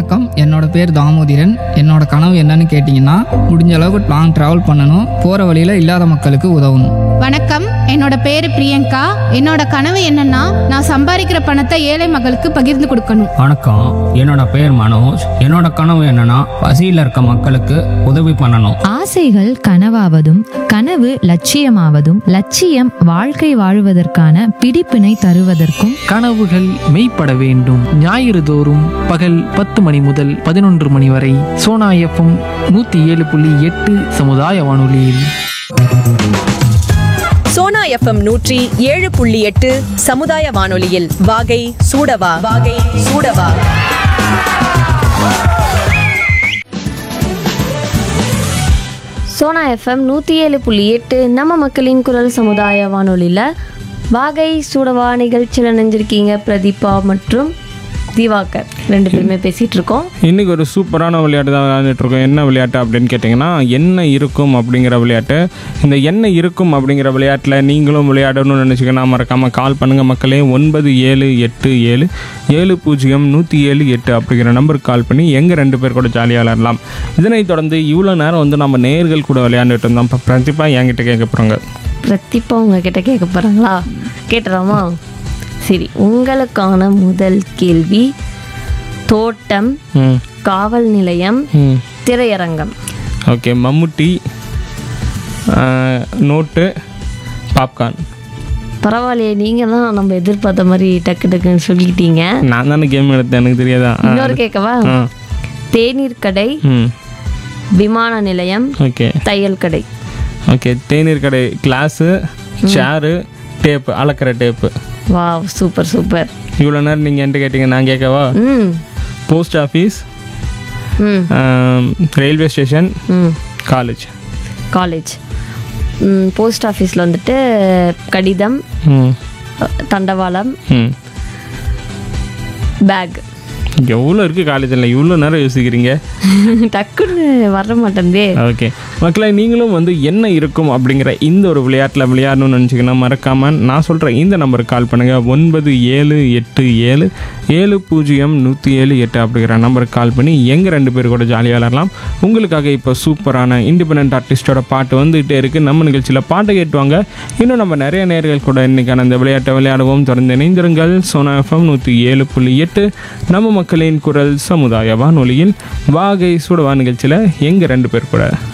வணக்கம் என்னோட பேர் தாமோதிரன் என்னோட கனவு என்னன்னு கேட்டிங்கன்னா முடிஞ்ச அளவுக்கு லாங் ட்ராவல் பண்ணணும் போகிற வழியில் இல்லாத மக்களுக்கு உதவணும் வணக்கம் என்னோட பேரு பிரியங்கா என்னோட கனவு என்னன்னா நான் சம்பாதிக்கிற பணத்தை ஏழை மக்களுக்கு பகிர்ந்து கொடுக்கணும் வணக்கம் என்னோட பேர் மனோஜ் என்னோட கனவு என்னன்னா பசியில் இருக்க மக்களுக்கு உதவி பண்ணணும் ஆசைகள் கனவாவதும் கனவு லட்சியமாவதும் லட்சியம் வாழ்க்கை வாழுவதற்கான பிடிப்பினை தருவதற்கும் கனவுகள் மெய்ப்பட வேண்டும் ஞாயிறு தோறும் பகல் பத்து மணி முதல் பதினொன்று மணி வரை சோனா எஃப்எம் நூற்றி ஏழு புள்ளி எட்டு சமுதாய வானொலியில் சோனா எஃப்எம் நூற்றி ஏழு புள்ளி எட்டு சமுதாய வானொலியில் வாகை சூடவா வாகை சூடவா சோனா எஃப்எம் நூற்றி ஏழு புள்ளி எட்டு நம்ம மக்களின் குரல் சமுதாய வானொலியில் வாகை சூடவா நிகழ்ச்சியில் நினைஞ்சிருக்கீங்க பிரதீபா மற்றும் திவாகர் ரெண்டு பேருமே பேசிகிட்டு இருக்கோம் இன்றைக்கி ஒரு சூப்பரான விளையாட்டு தான் விளையாண்டுட்டு இருக்கோம் என்ன விளையாட்டு அப்படின்னு கேட்டிங்கன்னா என்ன இருக்கும் அப்படிங்கிற விளையாட்டு இந்த என்ன இருக்கும் அப்படிங்கிற விளையாட்டில் நீங்களும் விளையாடணும்னு நினச்சிங்கன்னா மறக்காமல் கால் பண்ணுங்கள் மக்களே ஒன்பது ஏழு எட்டு ஏழு ஏழு பூஜ்ஜியம் நூற்றி ஏழு எட்டு அப்படிங்கிற நம்பருக்கு கால் பண்ணி எங்கள் ரெண்டு பேர் கூட ஜாலியாக விளையாடலாம் இதனைத் தொடர்ந்து இவ்வளோ நேரம் வந்து நம்ம நேர்கள் கூட விளையாண்டுட்டு இருந்தோம் இப்போ பிரதிப்பாக என்கிட்ட கேட்க போகிறாங்க பிரதீபா உங்ககிட்ட கேட்க போகிறாங்களா கேட்டுறாமா சரி உங்களுக்கான முதல் கேள்வி தோட்டம் ம் காவல் நிலையம் ம் திரையரங்கம் ஓகே மம்முட்டி நோட்டு பாப்கார்ன் பரவாயில்லையே நீங்கள் தான் நம்ம எதிர்பார்த்த மாதிரி டக்கு டக்குன்னு சொல்லிட்டீங்க நான் தானே கேம் எடுத்தேன் எனக்கு தெரியாதா ஆ. இன்னொரு கேட்கவா ஆ தேநீர் கடை ம் விமான நிலையம் ஓகே தையல் கடை ஓகே தேநீர் கடை கிளாஸு சேரு டேப்பு அளக்கிற டேப்பு வாவ் சூப்பர் சூப்பர் இவ்வளோ நேரம் நீங்கள் என்கிட்ட கேட்டீங்க நான் கேட்கவா ம் போஸ்ட் ஆஃபீஸ் ம் ரயில்வே ஸ்டேஷன் ம் காலேஜ் காலேஜ் ம் போஸ்ட் ஆஃபீஸில் வந்துட்டு கடிதம் ம் தண்டவாளம் ம் பேக் எவ்வளோ இருக்குது காலேஜில் இவ்வளோ நேரம் யோசிக்கிறீங்க டக்குன்னு வர மாட்டேந்தே ஓகே மக்களை நீங்களும் வந்து என்ன இருக்கும் அப்படிங்கிற இந்த ஒரு விளையாட்டில் விளையாடணும்னு நினச்சிங்கன்னா மறக்காமல் நான் சொல்கிற இந்த நம்பருக்கு கால் பண்ணுங்கள் ஒன்பது ஏழு எட்டு ஏழு ஏழு பூஜ்ஜியம் நூற்றி ஏழு எட்டு அப்படிங்கிற நம்பருக்கு கால் பண்ணி எங்கள் ரெண்டு பேர் கூட ஜாலியாக விளையாடலாம் உங்களுக்காக இப்போ சூப்பரான இண்டிபெண்ட் ஆர்டிஸ்டோட பாட்டு வந்துகிட்டே இருக்குது நம்ம நிகழ்ச்சியில் பாட்டை கேட்டுவாங்க இன்னும் நம்ம நிறைய நேர்கள் கூட இன்றைக்கான இந்த விளையாட்டை விளையாடுவோம் தொடர்ந்து இணைந்திருங்கள் சோனா எஃப்எம் நூற்றி ஏழு புள்ளி எட்டு நம்ம மக்களின் குரல் சமுதாய வானொலியில் வாகை சுடவா நிகழ்ச்சியில் எங்கள் ரெண்டு பேர் கூட